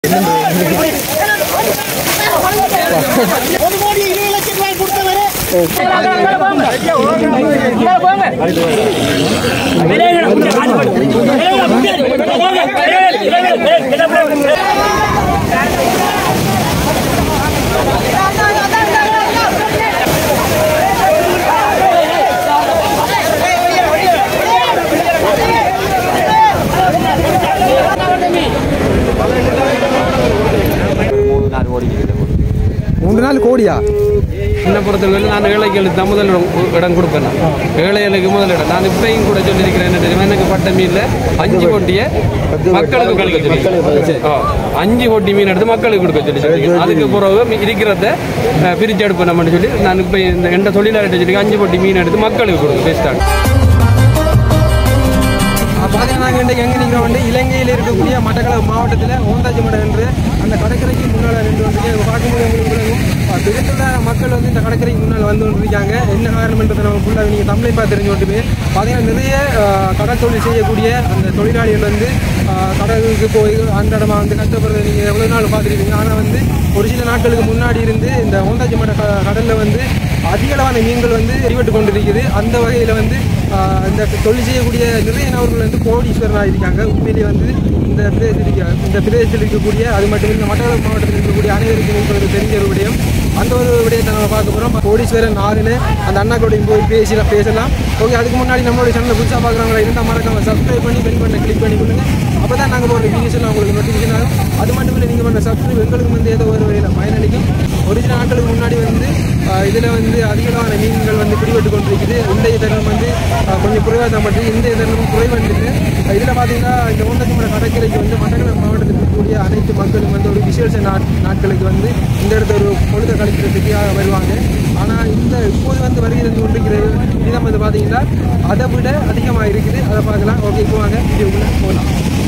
ஒரு கோடி இருபது லட்சம் ரூபாய் கொடுத்தவரு மூன்று நாள் கோடியா என்ன பொறுத்தவரையில் நான் ஏழைகளுக்கு தான் முதல் இடம் இடம் கொடுப்பேன் நான். ஏழைகளுக்கு முதல் இடம் நான் இப்பயும் கூட சொல்லியிருக்கிறேன் என்ன தெரியுமா எனக்கு பட்ட மீனில் அஞ்சு கொட்டிய மக்களுக்கு கொடுக்க சொல்லி ஆ, அஞ்சு கொட்டி மீன் எடுத்து மக்களுக்கு கொடுக்க சொல்லி சொல்லியிருக்கேன். அதுக்கு பிறகு மி- இருக்கிறத அஹ், பிரிச்சு எடுப்பேன் நம்மன்னு சொல்லி நான் இப்போ இந்த எந்த தொழிலாளர்கிட்ட சொல்லி அஞ்சு கொட்டி மீன் எடுத்து மக்களுக்கு கொடுக்க பெஸ்ட்டாக பார்த்தீங்கன்னா நாங்கள் இன்றைக்கு எங்கே நிற்கிறோம் வந்து இலங்கையில் இருக்கக்கூடிய மட்டக்களப்பு மாவட்டத்தில் ஓந்தாச்சி மடம் என்று அந்த கடற்கரைக்கு முன்னால் நின்று வந்து பார்க்கும்போது உங்களுக்கு விளங்கும் அஹ் பெருந்துள்ள மக்கள் வந்து இந்த கடற்கரைக்கு முன்னால் வந்து கொண்டிருக்காங்க என்ன காரணம் என்றதை நம்ம ஃபுல்லாக நீங்கள் தமிழை பார்த்து தெரிஞ்சு கொண்டு போய் பார்த்தீங்கன்னா நிறைய அஹ், கடல் தொழில் செய்யக்கூடிய அந்த தொழிலாளிகள் வந்து அஹ், கடலுக்கு போய் அன்றாடமாக வந்து கஷ்டப்படுறதை நீங்கள் எவ்வளோ நாள் பார்த்துருக்கீங்க ஆனால் வந்து ஒரு சில நாட்களுக்கு முன்னாடி இருந்து இந்த ஓந்தாச்சி மட க கடலில் வந்து அதிக அளவான மீன்கள் வந்து எரிபட்டு கொண்டிருக்குது அந்த வகையில் வந்து ஆஹ், இந்த தொழில் செய்யக்கூடிய நிறைய நபர்கள் வந்து கோடீஸ்வரனாக இருக்காங்க உண்மையிலேயே வந்து இந்த பிரதேசத்தில் இருக்க- இந்த பிரதேசத்தில் இருக்கக்கூடிய அது மட்டும் இல்லை மட்டக்களப்பு மாவட்டத்தில் இருக்கக்கூடிய அனைவருக்கும் உங்களுக்கு தெரிஞ்ச ஒரு விடயம் அந்த ஒரு விடயத்தை நம்ம பார்க்க போகிறோம் கோடீஸ்வரன் நாடுன்னு அந்த அண்ணா கூடயும் போய் பேசலாம் பேசலாம் ஓகே அதுக்கு முன்னாடி நம்மளுடைய சேனலை புதுசாக பார்க்குறவங்களா இருந்தால் மறக்காம சப்ஸ்கிரைப் பண்ணி பெல் பண்ண கிளிக் பண்ணி கொடுங்க அப்போ தான் நாங்கள் போகிற வீடியோஸ் எல்லாம் உங்களுக்கு நோட்டிஃபிகேஷன் ஆகும் அது மட்டும் இல்லை நீங்கள் பண்ண சப்ஸ்கிரைப் எங்களுக்கு வந்து ஏதோ ஒரு வகையில் பயனளிக்கும் ஒரு சில நாட்களுக்கு முன்னாடி வந்து இதில் வந்து அதிகமான மீன்கள் வந்து பிடிபட்டு கொண்டிருக்குது இன்றைய தருணம் வந்து ஆஹ், கொஞ்சம் குறைவாக தான் பட்டு இன்றைய தருணம் குறைவண்டிருக்கு இதில் பார்த்தீங்கன்னா இந்த ஒன்றரை கடற்கரைக்கு வந்து மட்டக்களப்பு மாவட்டத்தில் இருக்கக்கூடிய அனைத்து மக்களும் வந்து ஒரு விசேஷ நாட் நாட்களுக்கு வந்து இந்த இடத்த ஒரு பொழுத கழிக்கிறதுக்கு வருவாங்க ஆனால் இந்த இப்போது வந்து வருகிறது கொண்டிருக்கிற விதம் வந்து பார்த்தீங்கன்னா அதை விட அதிகமாக இருக்குது அதை பார்க்கலாம் ஓகே இப்போ வாங்க வீடியோக்குள்ளே போகலாம்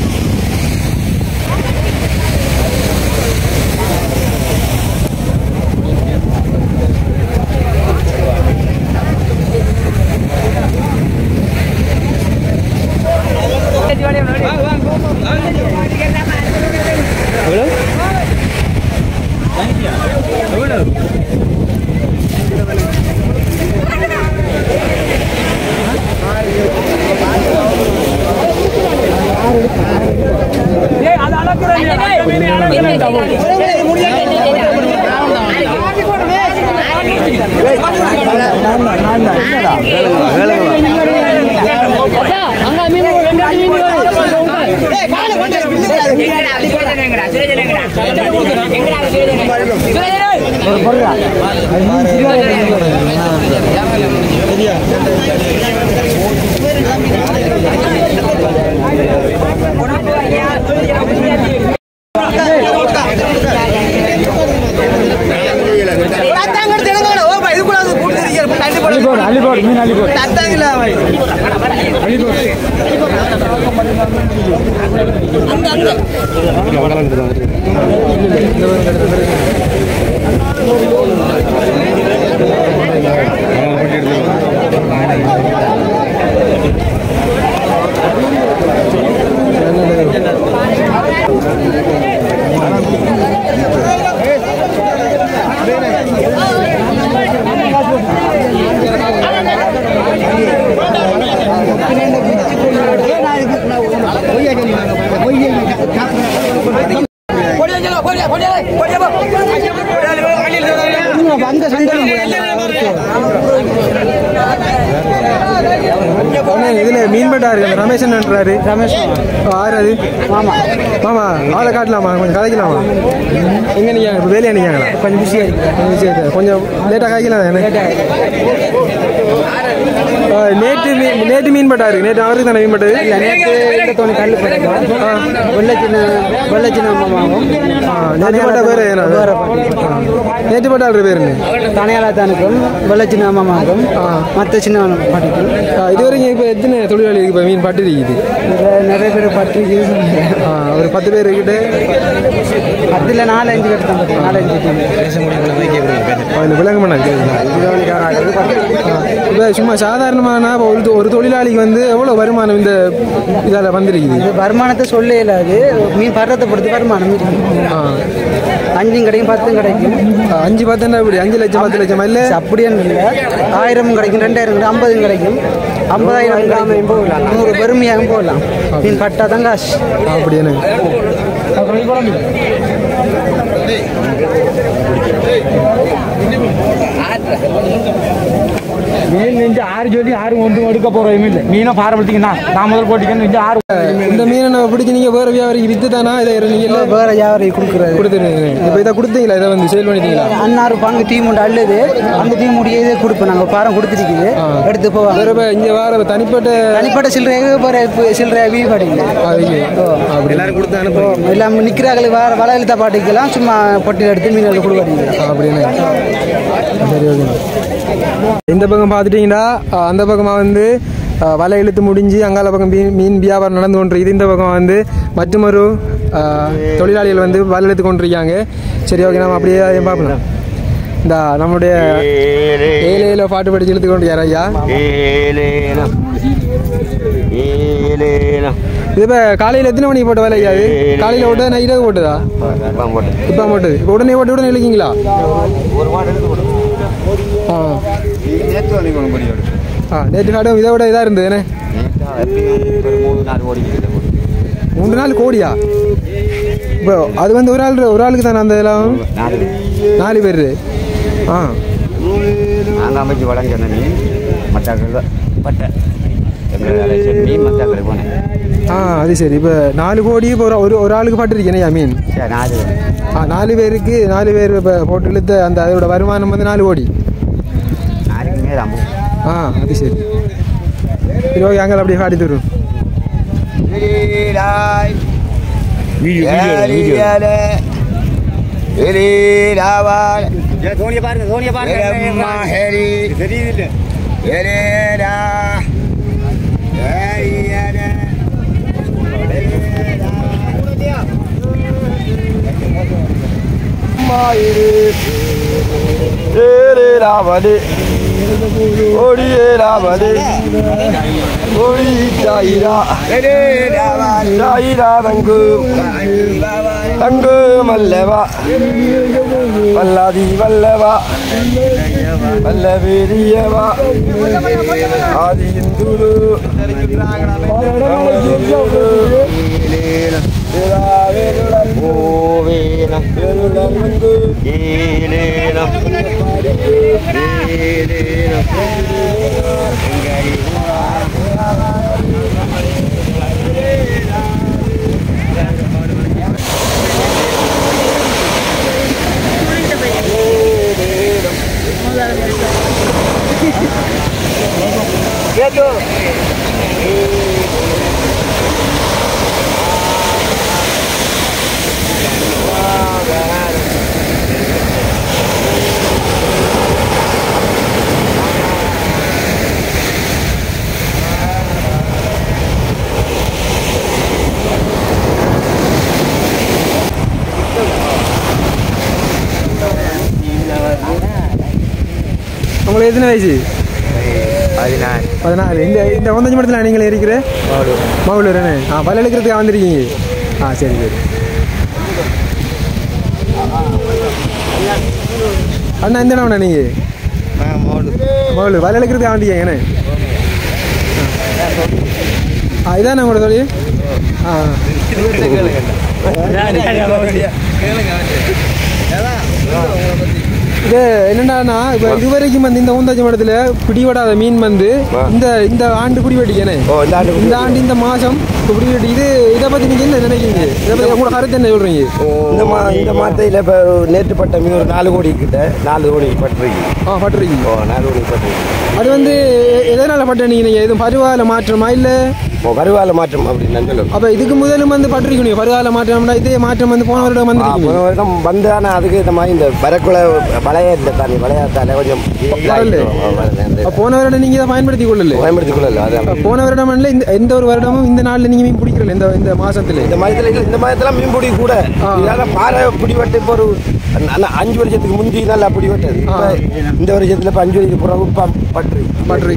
இதுல மீன்பட்டா இருக்கு ரமேஷ் என்னன்றாரு ரமேஷ் ஆறு அது மாமா மாமா ஆளை காட்டலாமா கொஞ்சம் கதைக்கலாமா எங்க நீங்க இப்போ வேலையா நீங்களா கொஞ்சம் பிஸியா இருக்கு கொஞ்சம் பிஸியா இருக்கு கொஞ்சம் லேட்டாக காய்க்கலாம் எனக்கு ஆ, நேற்று மீன் நேற்று மீன் பட்டா இருக்கு நேற்று அவருக்கு தானே மீன் பட்டது நேற்று இந்த தோணி கல் போயிருக்கோம் வெள்ளச்சின்ன வெள்ளச்சின்ன மாமாவும் நேற்று பட்டா பேர் என்ன நேற்று பட்டா ஆள் பேர் தனையாளத்தானுக்கும் வெள்ளச்சின்ன மாமாவுக்கும் மற்ற சின்ன பாட்டிக்கும் இது வரைக்கும் இப்போ எத்தனை தொழிலாளி இருக்கு இப்போ மீன் பட்டு இருக்குது இதில் நிறைய பேர் பட்டு ஆ, ஒரு பத்து பேர் கிட்ட பத்தில் நாலு அஞ்சு கட்டு தான் பார்த்தீங்க நாலு அஞ்சு இந்த விலங்கு பண்ண இப்போ சும்மா சாதாரணமான இப்போ ஒரு தொ- ஒரு தொழிலாளிக்கு வந்து எவ்வளோ வருமானம் இந்த இதால் வந்திருக்குது இது வருமானத்தை சொல்ல இயலாது மீன் படுறதை பொறுத்து வருமானம் இருக்கு. ஆ அஞ்சும் கிடைக்கும் பத்தும் கிடைக்கும் அஞ்சு பத்துன்னா இப்படி அஞ்சு லட்சம் பத்து லட்சம் இல்லை அப்படியும் இல்லை ஆயிரம் கிடைக்கும் ரெண்டாயிரம் கிடைக்கும் ஐம்பதும் கிடைக்கும் ஐம்பதாயிரம் கிடைக்கும் நூறு பெருமையாகவும் போகலாம் மீன் பட்டா தான் காசு அப்படின்னு மீன் நெஞ்சு ஆறு சொல்லி ஆறு ஒன்றும் எடுக்க போகிறோம் இல்லை மீனை பாரம்பரியத்துக்கு நான் நான் முதல் போட்டிக்கன்னு நெஞ்சு ஆறு இந்த மீனை நம்ம பிடிச்சி நீங்கள் வேறு வியாபாரிக்கு வித்து தானா இதை நீங்கள் இல்லை வேற யாரை கொடுக்குறாரு கொடுத்துருங்க இப்போ இதை கொடுத்தீங்களா இதை வந்து சேல் பண்ணிட்டீங்களா அன்னாறு பங்கு டீம் ஒன்று அள்ளுது அந்த டீம் உடைய இதே கொடுப்போம் நாங்கள் பாரம் கொடுத்துருக்குது எடுத்து போவாங்க வேறு இப்போ இங்கே வேறு தனிப்பட்ட தனிப்பட்ட சில்லறையாக போகிற சில்லறையாக வீ கிடைக்குது அதுக்கு அப்படி எல்லாரும் கொடுத்து அனுப்ப எல்லாம் நிற்கிறாங்களுக்கு வர வலை எழுத்த பாட்டுக்கெல்லாம் சும்மா பொட்டியில் எடுத்து மீன்கள் கொடுக்குறீங்க அப்படின்னு சரி ஓகே இந்த பக்கம் பார்த்துட்டிங்கன்னா அஹ், அந்த பக்கமாக வந்து அஹ், வலை இழுத்து முடிஞ்சு அங்கால பக்கம் மீன் மீன் வியாபாரம் நடந்து கொண்டிருக்குது இந்த பக்கம் வந்து மற்றொரு அஹ், தொழிலாளிகள் வந்து வலை இழுத்து கொண்டிருக்காங்க சரி ஓகே நம்ம அப்படியே அதையும் பார்க்கலாம் இந்த நம்முடைய ஏழையில பாட்டு படிச்சு இழுத்து கொண்டு ஐயா இது இப்போ காலையில் எத்தனை மணிக்கு போட்ட வேலை ஐயா இது காலையில் போட்டதா நான் இரவு போட்டதா இப்போ போட்டது இப்போ உடனே போட்டு உடனே இழுக்கிங்களா ஆ ஆ நேற்று காட்டும் இதை விட இதாக இருந்தது என்ன மூன்று நாள் கோடியா இப்போ அது வந்து ஒரு ஆள் ஒரு ஆளுக்கு தானே அந்த இதெல்லாம் நாலு பேர் ஆ நாங்கள் அமைச்சு வழங்கின மீன் மத்தாக்கள் பட்டை எங்களை செம்மி மத்தாக்கள் போனேன் ஆ அது சரி இப்போ நாலு கோடி இப்போ ஒரு ஒரு ஒரு ஆளுக்கு பாட்டுருக்கேனே மீன் சரி நாலு ஆ நாலு பேருக்கு நாலு பேர் இப்போ போட்டு இழுத்த அந்த அதோட வருமானம் வந்து நாலு கோடி நாளைக்கு மேலே ஐம்பது ஆ அது சரி சரி ஓகே அங்கே அப்படியே காட்டி தரும் தோனிய பாருங்க தோனிய பாருங்க தெரியுது தங்கு மல்லவா வல்லாதி வல்லவா வல்ல வீரியவா ஆதி இந்துரு உங்களுக்கு எத்தனை வயசு பதினாறு பதினாலு இந்த இந்த ஒந்தஞ்சு மடத்தில் நீங்கள் இருக்கிற மகளூர்னே ஆ பல எடுக்கிறதுக்காக வந்திருக்கீங்க ஆ சரி சரி அண்ணா எந்த அண்ணா நீங்கள் மகளூர் வலை எடுக்கிறதுக்காக வந்திருக்கீங்கண்ணே ஆ இதானே உங்களோட தொழில் ஆ இது என்னடான்னா இப்போ இதுவரைக்கும் வந்து இந்த ஊந்தாச்சி மடத்தில் பிடிபடாத மீன் வந்து இந்த இந்த ஆண்டு பிடிபட்டிக்கனே இந்த ஆண்டு இந்த மாசம் இப்போ பிடிபட்டு இது இதை பற்றி நீங்கள் என்ன நினைக்கிறீங்க இதை பற்றி உங்களோட கருத்து என்ன சொல்கிறீங்க இந்த மா இந்த மாத்தையில் இப்போ நேற்று பட்ட மீன் ஒரு நாலு கோடி கிட்ட நாலு கோடி பட்டிருக்கு ஆ பட்டிருக்கீங்க ஓ நாலு கோடி பட்டிருக்கு அது வந்து எ- எதனால பட்ட நீங்கள் நீங்கள் எதுவும் பருவால மாற்றமா இல்லை ஓ பருவால மாற்றம் அப்படின்னு நான் சொல்லுவேன் அப்போ இதுக்கு முதலும் வந்து பட்டிருக்கீங்க நீங்கள் பருவால மாற்றம்னா இதே மாற்றம் வந்து போன வருடம் ஆ, வந்துருக்கீங்க போன வருடம் வந்து ஆனால் அதுக்கு இந்த மாதிரி இந்த வரக்குள்ள மழையே இல்லை தண்ணி மழையாத்தால கொஞ்சம் வரல. அப்ப போன வருடம் நீங்க இதை பயன்படுத்தி கொள்ளல பயன்படுத்திக் கொள்ளல அதான் போன வருடம் இல்ல இந்த எந்த ஒரு வருடமும் இந்த நாள்ல நீங்க மீன் பிடிக்கல இந்த இந்த மாசத்துல இந்த மயத்துல இல்ல, இந்த மயத்துல மீன் பிடி கூட இதால பாறை பிடிவட்டு இப்போ ஒரு நல்ல அஞ்சு வருஷத்துக்கு முந்தி நல்லா பிடிவட்டது இப்ப இந்த வருஷத்துல இப்ப அஞ்சு வருஷத்துக்கு பிறகு இப்ப பற்று பற்றி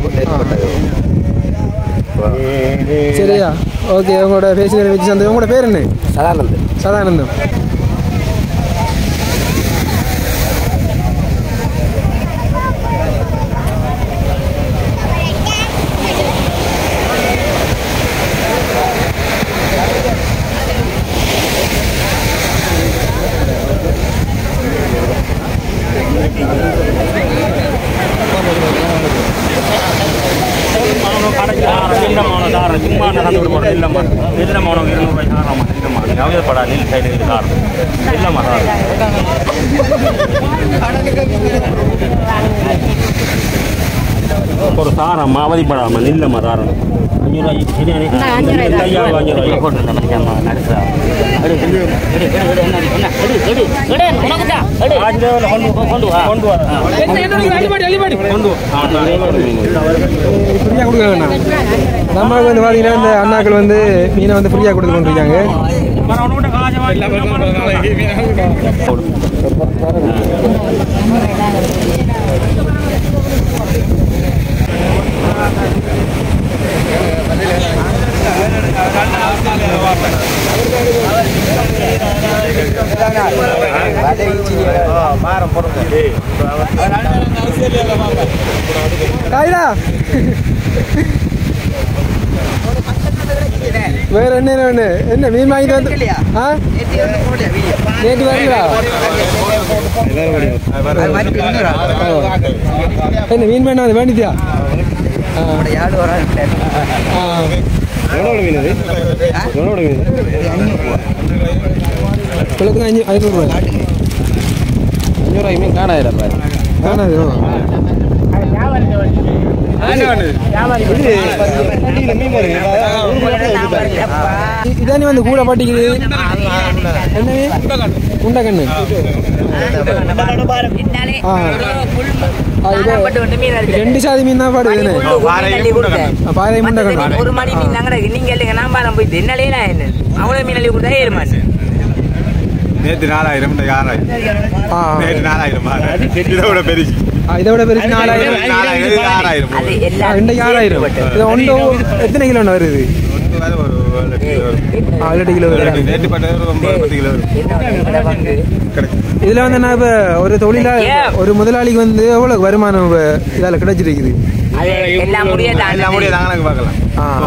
சரியா ஓகே உங்களோட பேசுகிற வச்சு சந்தோஷம் உங்களோட பேர் என்ன சதானந்தன் சதானந்தம் ஒரு சாரம் அவதிப்படாம நில்லம்மா சாரம் அஞ்சு ஃப்ரீயாக கொடுக்குறாங்கண்ணா நம்மளுக்கு வந்து பார்த்தீங்கன்னா இந்த அண்ணாக்கள் வந்து மீனை வந்து ஃப்ரீயாக கொடுத்து கொண்டிருக்காங்க காயிடா வேற என்ன ஒண்ணு என்ன மீன் வாங்கிட்டு வந்து ஆ நேற்று வரீங்களா என்ன மீன் வேணாம் அது வேண்டித்தியா குளத்துக்கு அஞ்சு ஐநூறுரூவா அஞ்சூறு மீன் காணாயிரம் காணாது இதானே வந்து கூட பாட்டிக்குது என்ன குண்டக்கண்ணு ஆ ஆ, இது ரெண்டு சாதி மீன் தான் பாடுது பாறை முண்டக்கண்ணு ஒரு மணி மீன் நாங்க நீங்க இல்லைங்க நான் பாலம் போயிட்டு என்னாலே நான் என்ன அவ்வளவு மீன் அள்ளி கொடுத்தா ஏழு மணி நேற்று நாலாயிரம் இந்த ஆறாயிரம் ஆ நேற்று நாலாயிரம் இதை விட பெருசு ஆ, இதை விட பெருசு நாலாயிரம் நாலாயிரம் இது ஆறாயிரம் அது ஆ, எல்லா ரெண்டைக்கு ஆறாயிரம் இது ஒன்று எத்தனை கிலோ வருது ஒரு எட்டு கிலோ வரும். ஆ, எட்டு கிலோ வருது நேற்று பட்டது ஒரு ஒன்பது பத்து கிலோ வரும் கிடைக்கும் இதுல வந்து நான் இப்ப ஒரு தொழிலா ஒரு முதலாளிக்கு வந்து எவ்வளவு வருமானம் இப்ப இதால கிடைச்சிருக்குது அது எல்லாம் முடிய எல்லாம் முடிய தாங்க பார்க்கலாம்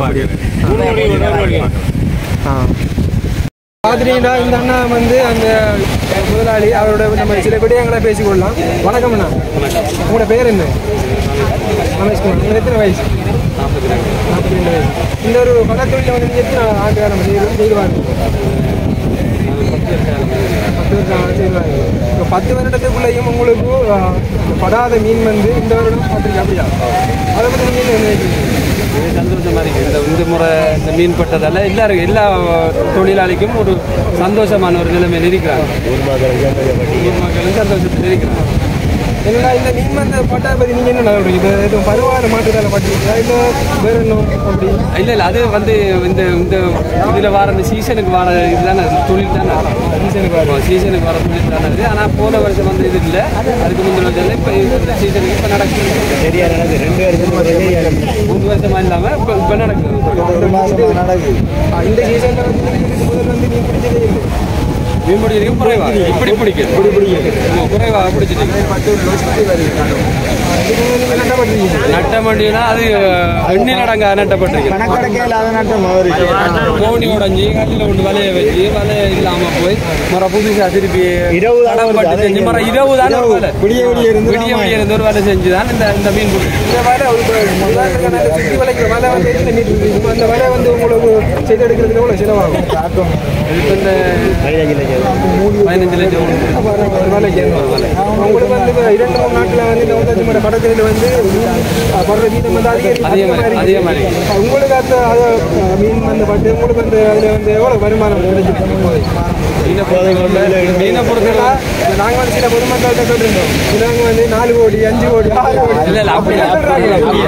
ஆ, ஆ பாத்துட்டீங்கன்னா இந்த அண்ணா வந்து அந்த முதலாளி அவரோட நம்ம சில விடயங்களை பேசிக்கொள்ளலாம் வணக்கம் அண்ணா உங்களோட பேர் என்ன ரமேஷ்குமார் உங்களுக்கு எத்தனை வயசு நாற்பத்தி ரெண்டு வயசு இந்த ஒரு படத்தொழில வந்து நீங்க எத்தனை ஆண்டு காலம் செய்து செய்து வாங்க பத்து வருஷம் செய்வாங்க இப்போ பத்து வருடத்துக்குள்ளேயும் உங்களுக்கு ஆ, படாத மீன் வந்து இந்த வருடம் பார்த்துருக்கு அப்படியா அதை பற்றி நீங்கள் என்ன நினைக்கிறீங்க இது சந்தோஷமா இருக்கு இந்த இந்த முறை இந்த மீன் பட்டதால எல்லாரும் எல்லா தொழிலாளிக்கும் ஒரு சந்தோஷமான ஒரு நிலைமையில் இருக்கிறாங்க ஊர் மக்களும் சந்தோஷத்தில் இருக்கிறாங்க என்னடா இந்த மீன் வந்து பட்டா பற்றி நீங்கள் என்ன நடவடிக்கை இது எதுவும் பருவாறு மாட்டுதால பட்டிருக்கா இல்லை வேற இன்னும் அப்படி இல்லை இல்லை அது வந்து இந்த இந்த இதில் வர இந்த சீசனுக்கு வர இதுதானே தொழில் தானே சீசனுக்கு வரும் சீசனுக்கு வர தொழில் தானே இது ஆனால் போன வருஷம் வந்து இது இல்லை அதுக்கு முந்தின வருஷம் இல்லை இப்போ இந்த சீசனுக்கு இப்போ நடக்குது சரியா நடக்குது ரெண்டு வருஷம் மூணு வருஷமா இல்லாமல் இப்போ இப்போ நடக்குது ஒரு மாசமா நடக்குது ஆ, இந்த சீசனில் வந்து இதுக்கு முதல்ல வந்து மீன் பிடிச்சதே இல்லை மீன் பிடிக்கிறதுக்கு குறைவா இப்படி பிடிக்குது இப்படி பிடிக்குது குறைவாக பிடிச்சிட்டு பத்து ஒரு லட்சத்தி வருது இதுக்கு வந்து நீங்கள் என்ன பண்ணுறீங்க நட்டமண்டினா அது எண்ணி நடங்க நட்டப்பட்டிருக்கு கணக்கடக்கே இல்லாத நட்டம் அவருக்கு கோணி உடஞ்சி கல்லில் கொண்டு வலைய வச்சு வலைய இல்லாம போய் மர புதுசா திருப்பி இருபது கடன் ஆண்டு பட்டு அது செஞ்சு மர இங்க இருபது தானே ஒரு வேலை விடிய விடிய இருந்து விடிய விடிய இருந்து ஒரு வேலை செஞ்சு தான் இந்த இந்த மீன் பிடிக்கும் இந்த வலை ஒரு உதாரணத்துக்கு நான் சுற்றி வளைக்கிற வலை வந்து எத்தனை மீட்டர் இருக்கும் அந்த வலை வந்து உங்களுக்கு செய்தெடுக்கிறதுக்கு எவ்வளோ செலவாகும் இதுக்கு இந்த பதினஞ்சு லட்சம் அப்போ ஒரு வலைக்கு ஒரு வலை உங்களுக்கு வந்து இப்போ இரண்டு மூணு நாட்டில் வந்து இந்த ஒன்றாச்சு மட கடற்கரையில் வந்து அஹ், படுற வீதம் வந்து அதிகம் அதே மாதிரி, அதே மாதிரி. உங்களுக்கு அந்த அது அஹ், மீன் வந்து பட்டு உங்களுக்கு வந்து அதில் வந்து எவ்வளோ வருமானம் கிடைச்சிருக்கு மீனை பொறுத்தவரை மீனை பொறுத்தவரை நாங்க வந்து சில பொதுமக்கள்கிட்ட கேட்டிருந்தோம் சிலவங்க வந்து நாலு கோடி அஞ்சு கோடி ஆறு கோடி இல்ல இல்ல அப்படி அப்படி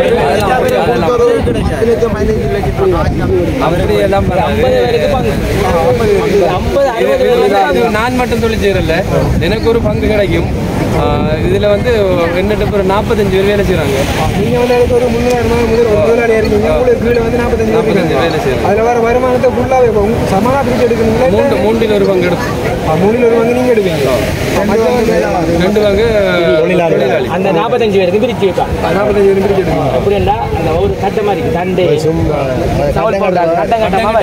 அப்படி எல்லாம் நான் மட்டும் தொழில் செய்யறல எனக்கு ஒரு பங்கு கிடைக்கும் ஆஹ் இதுல வந்து என்னட்டு ஒரு நாற்பத்தஞ்சு பேர் வேலை செய்யறாங்க நீங்க வந்து அதுக்கு ஒரு முன்னூறு முதல் ஒரு முதலாளி இருக்கீங்க உங்களுக்கு கீழே வந்து நாற்பத்தஞ்சு பேர் நாற்பத்தஞ்சு வேலை இருக்காங்க. செய்யறாங்க அதுல வர வருமானத்தை ஃபுல்லாவே இப்போ உங்க சமாளா பிரிச்சு எடுக்கணுங்களா இல்ல மூன்று மூன்றில் ஒரு பங்கு எடுத்து ஆ, மூணில் ஒரு வந்து நீங்க எடுப்பீங்க மற்றவங்க ரெண்டு பங்கு தொழிலாளி அந்த நாற்பத்தஞ்சு பேருக்கு பிரிச்சு வைப்பாங்க நாற்பத்தஞ்சு பேர் பிரிச்சு எடுப்பீங்க அப்படின்னா அந்த ஒரு கட்டை மாதிரி தண்டை சவால் போடுறாங்க கட்டம் கட்டமா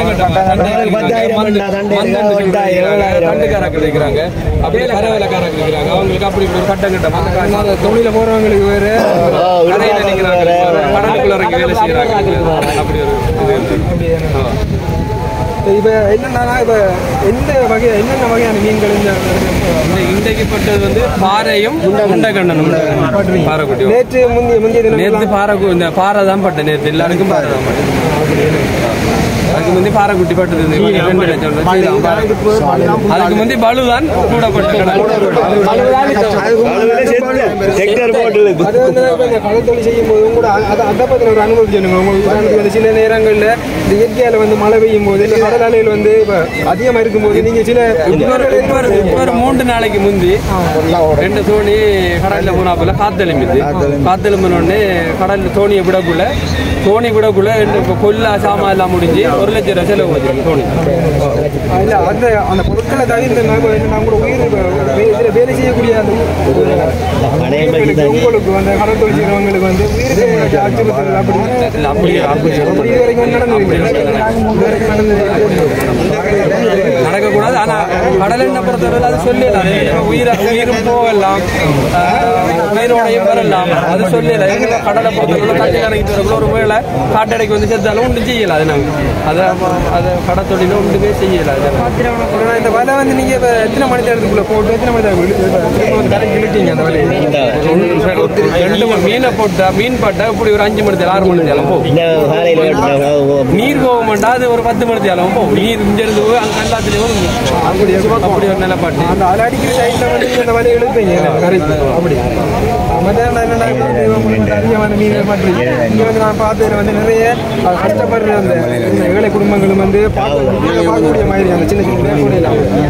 கண்டுக்காரர்கள் இருக்கிறாங்க அப்படியே கரவேலக்காரர்கள் இருக்கிறாங்க அவங்களுக்கு அப்படி இப்படி ஒரு கட்டம் கட்டம் அந்த கா- அந்த தொழில போறவங்களுக்கு வேற கடையில நிற்கிறாங்க கடலுக்குள்ள இறங்கி வேலை செய்யறாங்க அப்படி ஒரு இது ஆ. இப்ப என்னன்னா இப்ப எந்த வகை என்னென்ன வகையான மீன்கள் இந்த இந்த இன்றைக்கு பட்டது வந்து பாறையும் உண்டகண்டனும் பாறைக்குட்டி நேற்று முந்தைய முந்தைய தினம் நேற்று பாறை கு- இந்த பாறை தான் பட்டேன் நேற்று எல்லாருக்கும் பாறை தான் பட்டேன் அதுக்கு முந்தி பாறைக்குட்டி பட்டது இந்த ரெண்டு லட்சம் ரூபாய். சீதான் பாறை. அதுக்கு முந்தி பலு தான் கூட பட்டு செக்டர் போட்டு அது வந்து இப்ப இந்த கடற்தொழில் செய்யும் போது கூட அதை அதை பத்தின ஒரு அனுபவம் சொல்லுங்க உங்க உதாரணத்துக்கு வந்து சில நேரங்கள்ல இந்த இயற்கையால வந்து மழை பெய்யும் போது இந்த கடல் அலைகள் வந்து இப்ப அதிகமா இருக்கும்போது நீங்க சில இப்ப ஒரு- இப்ப ஒரு- இப்ப ஒரு மூன்று நாளைக்கு முந்தி ரெண்டு தோணி கடல்ல போனாப்புல காத்தெலும்பிது காத்தெலும்பின உடனே கடல்ல தோணியை விடக்குள்ள தோணி விடக்குள்ள ரெண்டு இப்ப கொல்லா சாமான் எல்லாம் முடிஞ்சு ஒரு லட்சம் ரூபாய் செலவு வந்துருக்கு தோணி இல்ல அந்த அந்த பொருட்களை தவிர்த்து நான் இப்ப நான் கூட உயிர் இப்ப வே- இதுல வேலை செய்யக்கூடிய அந்த உயிர்களுக்கு, உங்களுக்கு அந்த கடற்தொழில் செய்யறவங்களுக்கு வந்து உயிருக்கு அச்சுறுத்தல் அப்படி இல்ல, அப்படி அப்படி அப்படி இது வரைக்கும் நடந்தது இல்லை. இது வரைக்கும் நடந்தது நடக்கக்கூடாது ஆனா கடல் என்ன பொறுத்தவரை அது சொல்லலாம் உயிர உயிரும் போகலாம் ஆஹ், உயிரோடையும் வரலாம் அது சொல்லல எங்க கடலை பொறுத்தவரை தண்ணி இறங்கிட்டு வரக்குள்ள ஒரு வேளை காட்டடைக்கு வந்து செத்தாலும் ஒன்றும் செய்யல அது நாங்க அதை அதை கடத்தொழில ஒன்றுமே செய்யல அது ஆனா இந்த வலை வந்து நீங்க இப்ப எத்தனை மணி நேரத்துக்குள்ள போட்டு எத்தனை மணி நேரம் திரும்ப வந்து கரைக்கு இழுத்தீங்க அந்த வலையை ரெண்டு மணி மீனை போட்டா மீன் பட்டா இப்படி ஒரு அஞ்சு மணி நேரம் ஆறு மணி நேரம் போகும் நீர் போக மாட்டா அது ஒரு பத்து மணி நேரம் போகும் நீர் இங்க இருந்து போய் அங்க எல்லாத்துலயும் அப்படி அப்படி ஒரு நிலப்பாட்டு அந்த அலை அடிக்கிற டைம்ல வந்து நீங்க இந்த வலையை இழுப்பீங்க கரைக்கு அப்படி மத்தியானம் என்னடா இது அதிகமான மீன்கள் பண்றீங்க இங்க வந்து நான் பார்த்ததுல வந்து நிறைய அஹ், கஷ்டப்படுற அந்த இந்த ஏழை குடும்பங்களும் வந்து பார்க்க நீங்க பார்க்கக்கூடிய மாதிரி அந்த சின்ன சின்ன கூட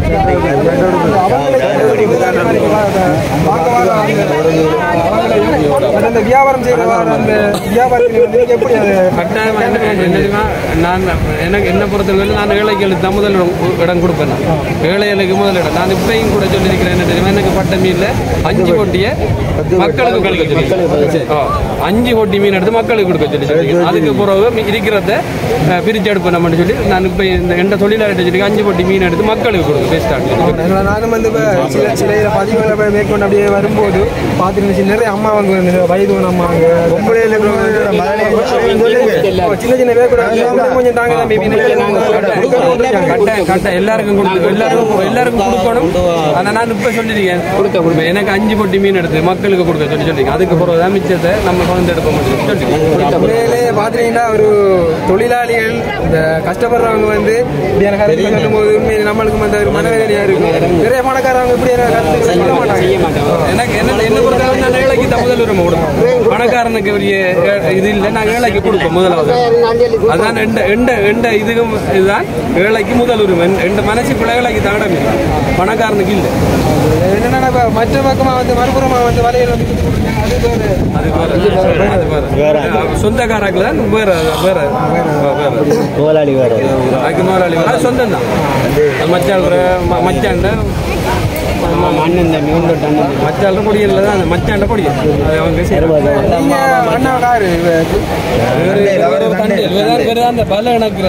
அந்த வியாபாரம் செய்யற அந்த வியாபாரத்தில் வந்து நீங்க எப்படி அது கட்டாயம் என்ன என்ன தெரியுமா? நான் எனக்கு என்ன பொறுத்தவரை நான் ஏழைகளுக்கு தான் முதல் இடம் இடம் கொடுப்பேன் நான். ஏழைகளுக்கு முதல் இடம் நான் இப்பயும் கூட சொல்லியிருக்கிறேன் என்ன தெரியுமா எனக்கு பட்ட மீன்ல அஞ்சு கொட்டிய மக்களுக்கு கொடுக்க சொல்லி ஆ, அஞ்சு கொட்டி மீன் எடுத்து மக்களுக்கு கொடுக்க சொல்லி சொல்லியிருக்கேன். அதுக்கு பிறகு மி- இருக்கிறத அஹ், பிரிச்சு எடுப்பேன் நம்ம சொல்லி நான் இப்போ இந்த எந்த தொழிலாளர்கிட்ட சொல்லி அஞ்சு கொட்டி மீன் எடுத்து மக்களுக்கு கொடுக்க பெஸ்ட்டாக அதனால நானும் வந்து இப்ப சில சில இதில் பதிவுகளை போய் மேற்கொண்டு அப்படியே வரும்போது பார்த்துருந்துச்சு நிறைய அம்மா அவங்க வந்து வயது அம்மாங்க சின்ன சின்ன பேர் கூட கொஞ்சம் தாங்க தம்பி கட்டாயம் கட்டாயம் எல்லாருக்கும் கொடுத்து எல்லாருக்கும் எல்லாருக்கும் கொடுக்கணும் ஆனா நான் இப்ப சொல்லிருக்கேன் கொடுக்க கொடுப்பேன் எனக்கு அஞ்சு பொட்டி மீன் எடுத்து மக்களுக்கு கொடுக்க சொல்லி சொல்லிருக்கேன் அதுக்கு பிறகு தான் மிச்சத்தை நம்ம குழந்தை எடுப்போம் சொல்லிருக்கேன் உண்மையிலே பார்த்தீங்கன்னா ஒரு தொழிலாளிகள் இந்த கஷ்டப்படுறவங்க வந்து இப்படியான கருத்து சொல்லும்போது உண்மையிலே நம்மளுக்கு வந்து ஒரு மனவேதனையா இருக்கும் நிறைய பணக்காரவங்க இப்படியான கருத்து சொல்ல மாட்டாங்க எனக்கு என்ன என்ன பொறுத்தவரை நான் ஏழைக்கு தான் முதல் உரிமை கொடுப்பேன் பணக்காரனுக்கு உரிய ஏ- இது இல்லை நான் ஏழைக்கு கொடுப்பேன் முதலாவது அதான் எந்த எந்த எந்த இதுக்கும் இதுதான் ஏழைக்கு முதல் உரிமை எந்த- எந்த மனசுக்குள்ள ஏழைக்கு தான் இடம் இல்லை. பணக்காரனுக்கு இல்லை என்னன்னா இப்ப மற்ற பக்கமா வந்து மறுபுறமா வந்து வலையில் வந்து குத்தி கொடுத்தாங்க. அது வேற அது வேற அது வேற சொந்தக்காரர்கள் தான் வேற வேற வேற முதலாளி வேற அதுக்கு முதலாளி வேற அது சொந்தம் தான் மச்சாள் மச்சாண்ட அண்ணன் தம்பி ஒன்று அண்ணன் மச்சாண்ட பொடியில் தான் அந்த மச்சாண்ட பொடி அது அவங்க செய்யறாங்க நீங்க அண்ணா காரு அந்த பல இணக்கிற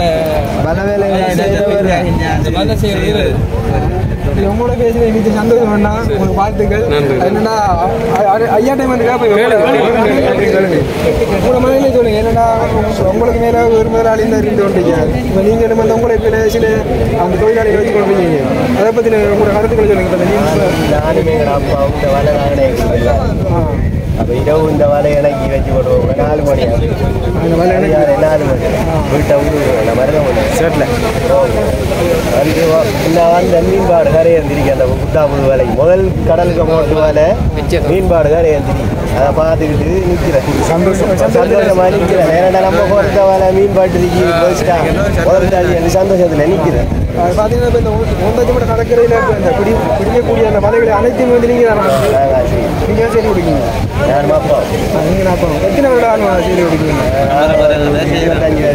பல செய்யறது உங்களோட பேசுறது எனக்கு சந்தோஷம் அண்ணா உங்களுக்கு வாழ்த்துக்கள் நன்றி. என்னன்னா அ- அ- ஐயா டைம் வந்து கேட்பேன் உங்களோட மனைவிலே சொல்லுங்க என்னன்னா உங்களுக்கு மேல ஒரு முதலாளி தான் இருந்து கொண்டீங்க இப்போ நீங்களும் வந்து உங்களுக்கு மேல சில அந்த தொழிலாளிகள் வச்சு கொண்டிருக்கீங்க அதை பத்தி உங்களோட கருத்துக்களை சொல்லுங்க இப்ப இந்த நீங்க- நானும் எங்கள் அப்பாவும் இந்த வலை ஆ. அப்ப இரவு இந்த வலை இணக்கி வச்சு போடுவோம் நாலு மணி ஆகுது அந்த வலை இணக்கி- அதிகாலை நாலு மணி வீட்டை விட்டு மருதமணி சேட்டில் வந்து வ- இந்த வந்து மீன்பாடு கரையந்திரிக்கு அந்த குட்டாப்புது வேலை முதல் கடலுக்கு போட்டு வேலை மீன்பாடு கரையந்திரி அதை பார்த்துக்கிட்டு நிற்கிறேன் சந்தோஷம். சந்தோஷமா நிற்கிறேன் ஏன்னா நம்ம கொடுத்த வேலை மீன் பாட்டுக்கு போயிட்டா முதல் சந்தோஷத்தில் நிற்கிறேன் அது பார்த்தீங்கன்னா இப்போ இந்த ஒன்றரை மட்டும் கடற்கரையில் இருக்க இந்த பிடி பிடிக்கக்கூடிய அந்த வலைகளை அனைத்தையும் வந்து நீங்கள் தான் நீங்கள் சரி கொடுக்கீங்க நான் பார்ப்போம் நீங்கள் நான் பார்ப்போம் எத்தனை வருடம் சரி கொடுக்கீங்க இருபத்தஞ்சு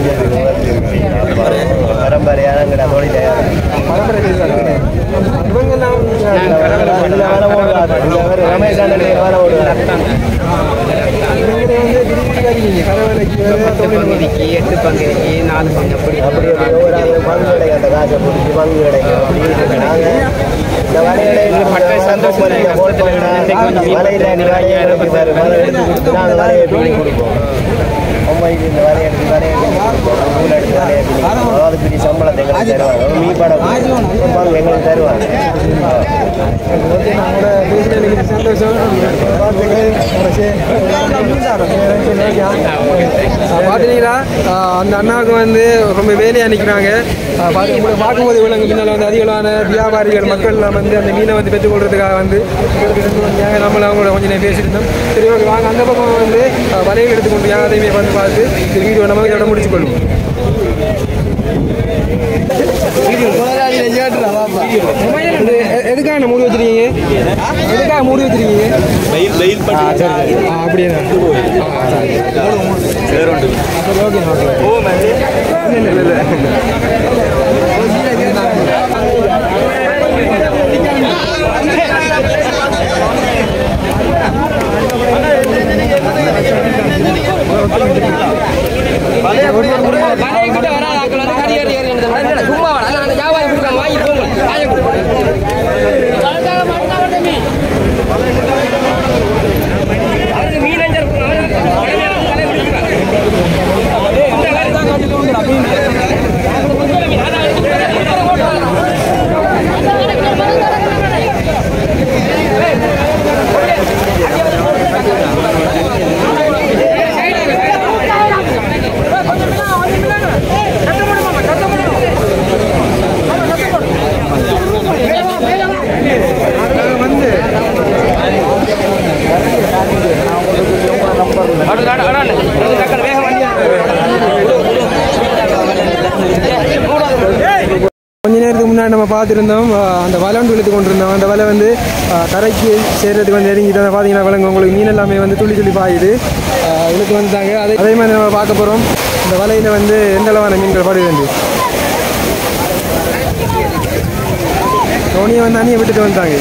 பரம்பரையான எங்கட தொழில் பரம்பரை செய்தாங்க இவங்க எல்லாம் இதுல வேலை ஓடுவாங்க இந்த வேறு ரமேஷ் அண்ணன் வேலை ஓடுவாங்க இவங்க வந்து பிடிக்கிட்டு இருக்கீங்க கடவுளைக்கு வேறு தொழில் எட்டு பங்கு நாலு பங்கு அப்படி அப்படி அப்படி ஒரு ஆள் பங்கு கிடைக்கும் அந்த காசை பிடிச்சி பங்கு கிடைக்கும் அப்படி இருக்கு. நாங்க இந்த வலையில சந்தோஷம் வலையில நீ வலையை எடுத்து பாரு வலை எடுத்து கொடுத்து நாங்க வலையை பிடி கொடுப்போம் அம்மாய்க்கு இந்த வலையை எடுத்து வலையை எடுத்து கொடுப்போம் நூல் எடுத்து வலையை பிடி கொடுப்போம். அதாவது பெரிய சம்பளத்தை எங்களுக்கு தருவாங்க மீன் படம் பங்கு எங்களுக்கு தருவாங்க அவங்களோட பேசின எனக்கு சந்தோஷம் பார்த்தீங்களா அந்த அண்ணாவுக்கு வந்து ரொம்ப வேலையாக நிற்கிறாங்க பார்த்து உங்களுக்கு பார்க்கும்போது விலங்கு பின்னால் வந்து அதிகளவான வியாபாரிகள் மக்கள் எல்லாம் வந்து அந்த மீனை வந்து பெற்றுக்கொள்றதுக்காக வந்து இவருக்கு ரெண்டு வந்தாங்க நம்மள அவங்களோட கொஞ்சம் நேரம் பேசியிருந்தோம் சரி ஓகே வாங்க அந்த பக்கம் வந்து அஹ், வலைகள் எடுத்துக்கொண்டு யாரையுமே வந்து பார்த்து இந்த வீடியோ நம்ம இதோட முடிச்சு கொள்வோம் இது எ- எதுக்காக மூடி வச்சிருக்கீங்க எதுக்காக மூடி வச்சிருக்கீங்க ஆ, அப்படியே தான். ஆ, சரி. சரி, ஓகே, ஓகே. இல்ல, இல்ல, இல்ல, இல்ல. சும்மா வியாபாரி கொடுக்காங்க வாங்கி போங்க கொஞ்ச நேரத்துக்கு முன்னாடி நம்ம பார்த்துருந்தோம் அஹ், அந்த வலை ஒன்று இழுத்து கொண்டிருந்தோம் அந்த வலை வந்து அஹ், கரைக்கு சேர்றதுக்கு வந்து நெருங்கிட்டு அதை பார்த்தீங்கன்னா விலங்கு உங்களுக்கு மீன் எல்லாமே வந்து துள்ளி துள்ளி பாயுது அஹ், இழுத்து வந்துட்டாங்க அதே அதே மாதிரி நம்ம பார்க்க போகிறோம் இந்த வலையில் வந்து எந்த அளவான மீன்கள் படுது தோனியை வந்து அணியை விட்டுட்டு வந்துட்டாங்க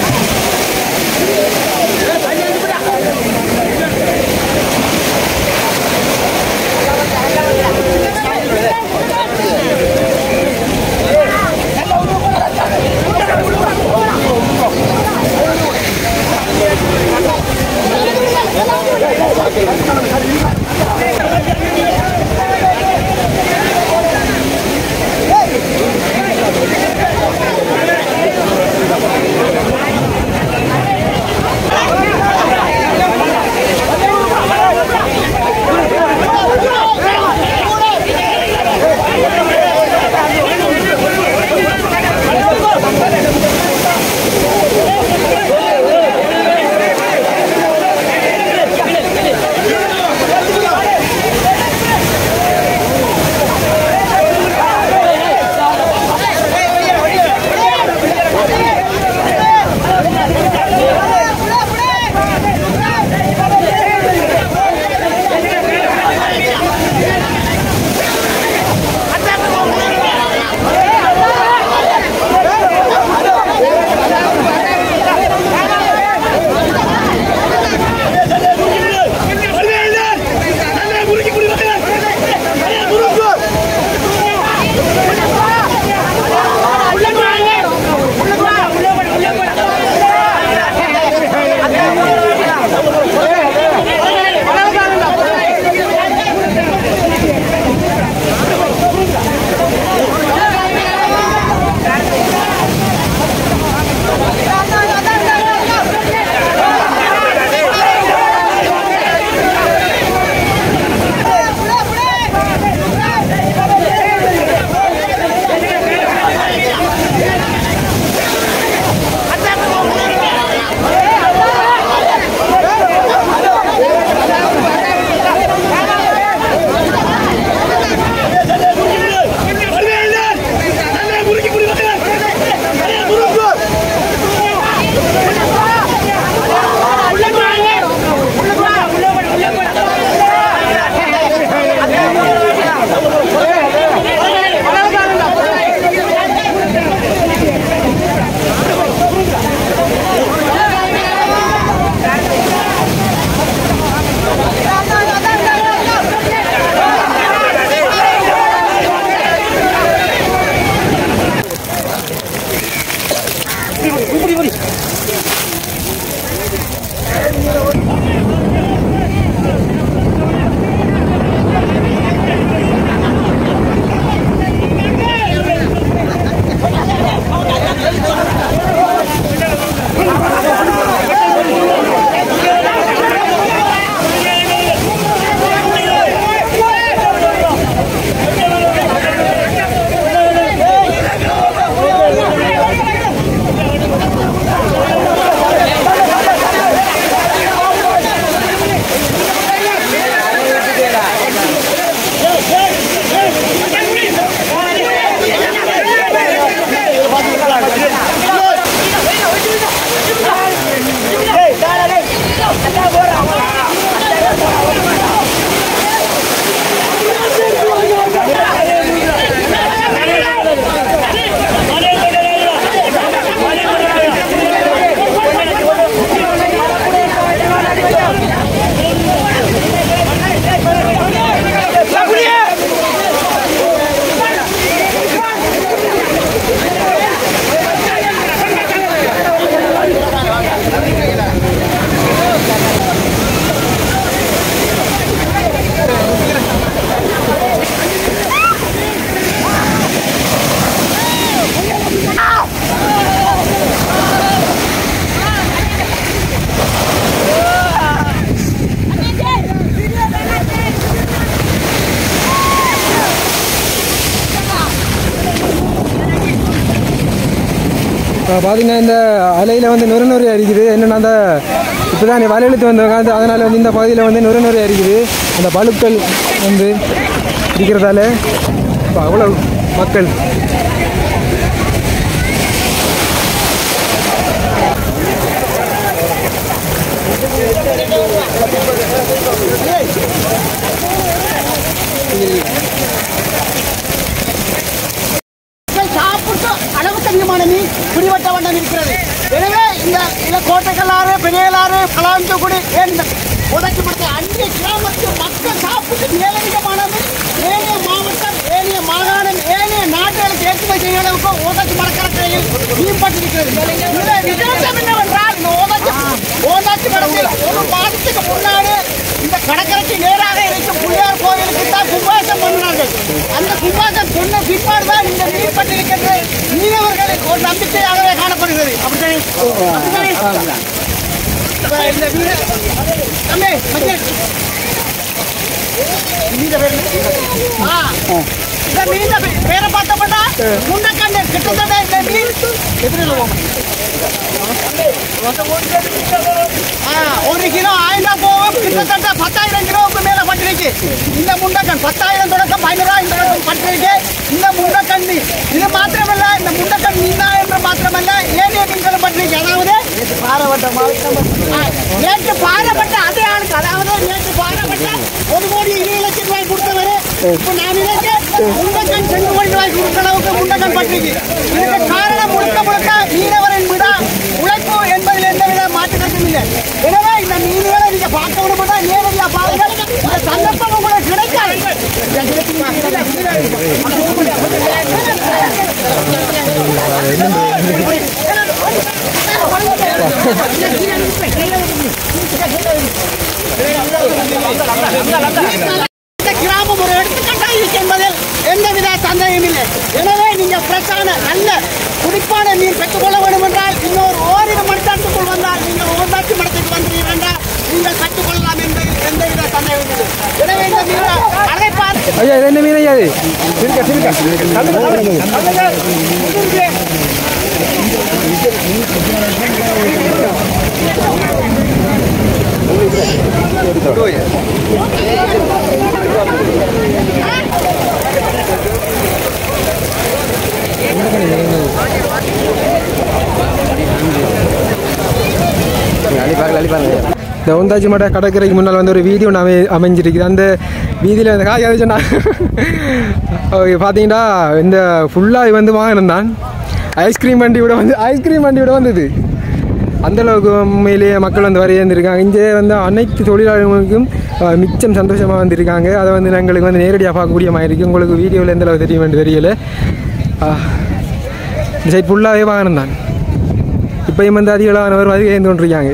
இப்போ பார்த்தீங்கன்னா இந்த அலையில் வந்து நுர நுரை அடிக்குது என்னென்னா அந்த இப்போ தான் வலை இழுத்து வந்தவங்க அது அதனால் வந்து இந்த பகுதியில் வந்து நுர நுரை அடிக்குது அந்த பழுக்கள் வந்து இருக்கிறதால இப்போ அவ்வளோ மக்கள் சாப்பிட்டு அளவுக்கு அதிகமான மீன் பிடிவட்ட வண்ணம் இருக்கிறது எனவே இந்த இந்த கோட்டைக்கல்லாறு பெரியலாறு கலாந்தகுடி ஏன் இந்த உதச்சி மரத்தை அந்நிய கிராமத்து மக்கள் சாப்பிட்டு மேலதிகமான மீன் ஏனைய மாவட்டம் ஏனைய மாகாணம் ஏனைய நாடுகளுக்கு ஏற்றுமதி செய்ய அளவுக்கு ஓதாச்சி மரக்கரட்டையில் மீன்பட்டிருக்கிறது இதில் வித்தியாசம் என்னவென்றால் இந்த ஓதாச்சி ஓதாச்சி மரத்தில் ஒரு மாதத்துக்கு முன்னாடி இந்த கடற்கரைக்கு நேராக இருக்கும் பிள்ளையார் கோவிலுக்கு தான் கும்பாசம் பண்ணினார்கள் அந்த கும்பாசம் சொன்ன பிற்பாடு தான் இந்த மீன் பட்டிருக்கிறது மீனவர்களுக்கு ஒரு நம்பிக்கையாகவே காணப்படுகிறது அப்படித்தானே அப்படித்தானே? இப்ப இந்த மீன் தம்பி மஞ்சள் மீன பேர் என்ன? ஆ இந்த மீன பே- பேரை பார்த்தப்பட்டா முண்டக்கண்ணு கிட்டத்தட்ட இந்த மீன் எத்தனை கிலோ ஆ, ஒரு கிலோ ஆயிரம் போகும் கிட்டத்தட்ட பத்தாயிரம் கிலோவுக்கு மேல பட்டிருக்கு இந்த முண்டக்கண் பத்தாயிரம் தொடக்கம் பதினோராயிரம் தொடக்கம் பட்டிருக்கு இந்த முண்டக்கண்ணி இது மாத்திரமல்ல இந்த முண்டக்கண் மீனா என்று மாத்திரமல்ல ஏனைய மீன்களும் பட்டிருக்கு அதாவது ஆ, நேற்று பாரப்பட்ட அதே ஆளுக்கு அதாவது நேற்று பாரப்பட்ட ஒரு கோடி இருபது லட்சம் ரூபாய் கொடுத்தவரு இப்ப நான் நினைக்கிறேன் முண்டக்கண் சென்று கோடி ரூபாய் கொடுக்கிற அளவுக்கு முண்டக்கண் பட்டிருக்கு இதுக்கு காரணம் முழுக்க முழுக்க மீனவரின் விட உழைப்பு என்பதில் எந்தவித மாற்று கருத்தும் இல்லை எனவே இந்த மீன்களை நீங்க பார்க்க விடமாட்டா நேரடியா பாருங்கள் இந்த சந்தர்ப்பம் உங்களுக்கு கிடைக்காது இந்த கிராமம் ஒரு எடுத்துக்காட்டாக இருக்கு என்பதில் எந்தவித சந்தேகம் இல்லை எனவே நீங்க ஃப்ரெஷ்ஷான நல்ல குடிப்பான நீர் பெற்றுக்கொள்ள வேண்டும் என்றால் இன்னொரு ஓரிரு மணித்தாட்டுக்குள் வந்தால் நீங்கள் ஓந்தாட்சி மடத்துக்கு வந்தீர்கள் என்றால் நீங்கள் கற்றுக்கொள்ளலாம் என்பதில் எந்தவித சந்தேகம் இல்லை எனவே இந்த மீனை அழைப்பார் ஐயா இது என்ன மீன் ஐயா இது சிறுக்க சிறுக்க இந்த ஒந்தாச்சி மட கடற்கரைக்கு முன்னால் வந்து ஒரு வீடியோ ஒன்று அமை அமைஞ்சிருக்குது அந்த வீதியில் அந்த காய் அது சொன்னா ஓகே பார்த்தீங்கன்னா இந்த ஃபுல்லாக வந்து வாங்கினேன் தான் ஐஸ்கிரீம் வண்டி விட வந்து ஐஸ்கிரீம் வண்டி விட வந்தது அந்த அளவுக்கு உண்மையிலேயே மக்கள் வந்து வரையிருந்திருக்காங்க இங்கே வந்து அனைத்து தொழிலாளர்களுக்கும் அஹ், மிச்சம் சந்தோஷமாக வந்திருக்காங்க அதை வந்து எங்களுக்கு வந்து நேரடியாக பார்க்கக்கூடிய மாதிரி இருக்கு உங்களுக்கு வீடியோவில் எந்த அளவுக்கு தெரியும் என்று தெரியல அஹ், இந்த சைட் ஃபுல்லாகவே வாகனம் தான் இப்பயும் வந்து அதிகளவானவர் வருகை இருந்து கொண்டிருக்காங்க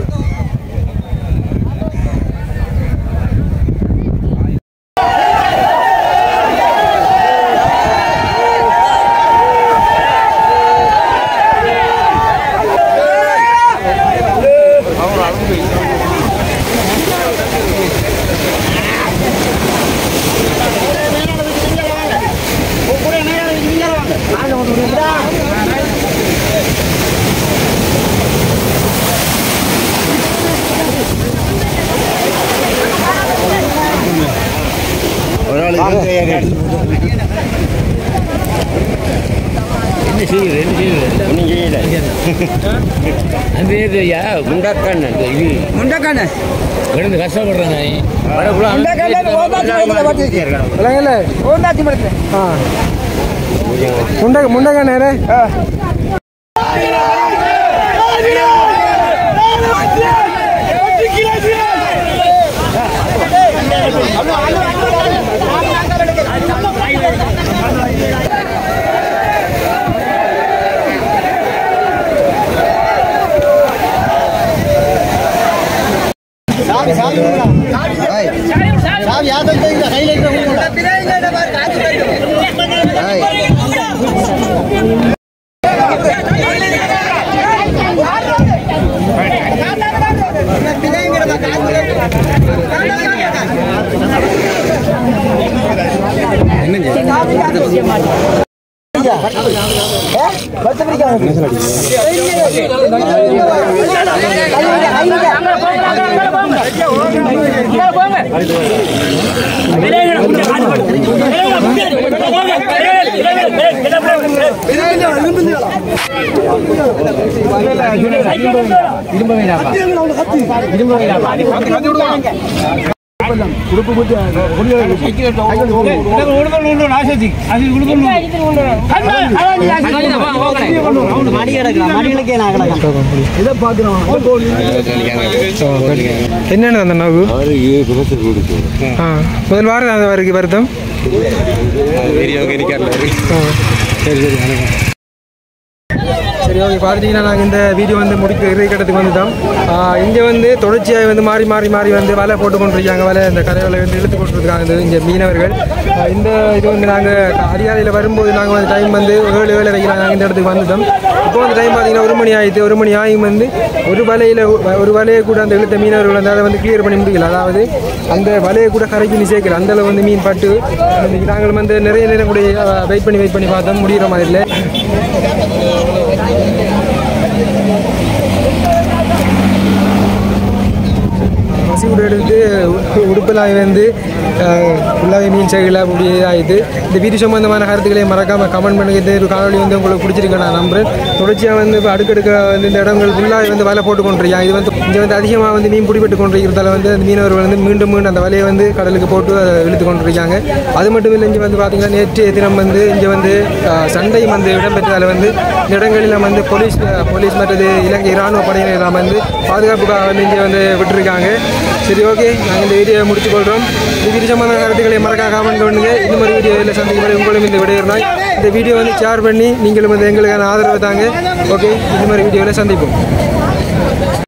என்ன செய்யுது என்ன செய்யுது ஒன்றும் செய்யல அந்த இது ஐயா முண்டாக்கான இது முண்டக்கான கிடந்து கஷ்டப்படுறேன் விளங்கல ஓந்தாச்சி படத்துல ஆ முண்டக முண்டக நேரே சாவி சாவி சாவி யாதம் தெரியுதா கையில் இருக்கிற மடி கிடக்கலாம் மடிகளுக்கே நான் கிடக்கலாம் என்னென்ன அந்த நோவு ஆ முதல் வாரம் அந்த வரைக்கும் வருத்தம் சரி சரி வணக்கம் சரி ஓகே பார்த்துட்டிங்கன்னா நாங்கள் இந்த வீடியோ வந்து முடிக்க இறுதி கட்டத்துக்கு வந்துட்டோம் இங்கே வந்து தொடர்ச்சியாக வந்து மாறி மாறி மாறி வந்து வலை போட்டு கொண்டிருக்காங்க வலை இந்த கரைகளை வந்து இழுத்து கொண்டிருக்காங்க இந்த இங்கே மீனவர்கள் ஆ, இந்த இது வந்து நாங்கள் அதிகாலையில் வரும்போது நாங்கள் வந்து டைம் வந்து ஏழு ஏழு வைக்கலாம் நாங்கள் இந்த இடத்துக்கு வந்துட்டோம் இப்போ வந்து டைம் பார்த்தீங்கன்னா ஒரு மணி ஆயிடுது ஒரு மணி ஆயும் வந்து ஒரு வலையில் ஒரு வலையை கூட அந்த இழுத்த மீனவர்கள் வந்து அதை வந்து கிளியர் பண்ணி முடியல அதாவது அந்த வலையை கூட கரைக்கு நீ சேர்க்கல அந்த அளவு வந்து மீன் பட்டு இன்னைக்கு நாங்கள் வந்து நிறைய நேரம் கூட வெயிட் பண்ணி வெயிட் பண்ணி பார்த்தோம் முடிகிற மாதிரி இல்லை பசி கூட எடுத்து உ- உடுப்பெல்லாம் வந்து ஃபுல்லாகவே மீன் சைடில் அப்படி ஆகிட்டு இந்த வீடு சம்பந்தமான கருத்துக்களை மறக்காமல் கமெண்ட் பண்ணுங்க இந்த ஒரு காணொலி வந்து உங்களுக்கு பிடிச்சிருக்கு நான் நம்புறேன் தொடர்ச்சியாக வந்து இப்போ அடுக்கடுக்க வந்து இந்த இடங்கள் ஃபுல்லாக வந்து வலை போட்டு கொண்டிருக்காங்க இது வந்து இங்கே வந்து அதிகமாக வந்து மீன் பிடிபட்டு கொண்டிருக்கிறதால வந்து அந்த மீனவர்கள் வந்து மீண்டும் மீண்டும் அந்த வலையை வந்து கடலுக்கு போட்டு அதை இழுத்து கொண்டிருக்காங்க அது மட்டும் இல்லை இங்கே வந்து பார்த்தீங்கன்னா நேற்றைய தினம் வந்து இங்கே வந்து அஹ், சண்டையும் வந்து இடம்பெற்றதால் வந்து இந்த இடங்களில் வந்து போலீஸ் போலீஸ் மற்றது இலங்கை இராணுவ படையினர் எல்லாம் வந்து பாதுகாப்புக்காக வந்து இங்கே வந்து விட்டுருக்காங்க சரி ஓகே நாங்கள் இந்த வீடியோவை முடிச்சுக்கொள்கிறோம் இந்த வீடியோ சம்பந்தமான கருத்துக்களை மறக்காம கமெண்ட் பண்ணுங்க இந்த மாதிரி வீடியோவில் சந்திக்கும் வரை உங்களும் இந்த விடையிறாய் இந்த வீடியோ வந்து ஷேர் பண்ணி நீங்களும் வந்து எங்களுக்கான ஆதரவு தாங்க ஓகே இந்த மாதிரி வீடியோவில் சந்திப்போம்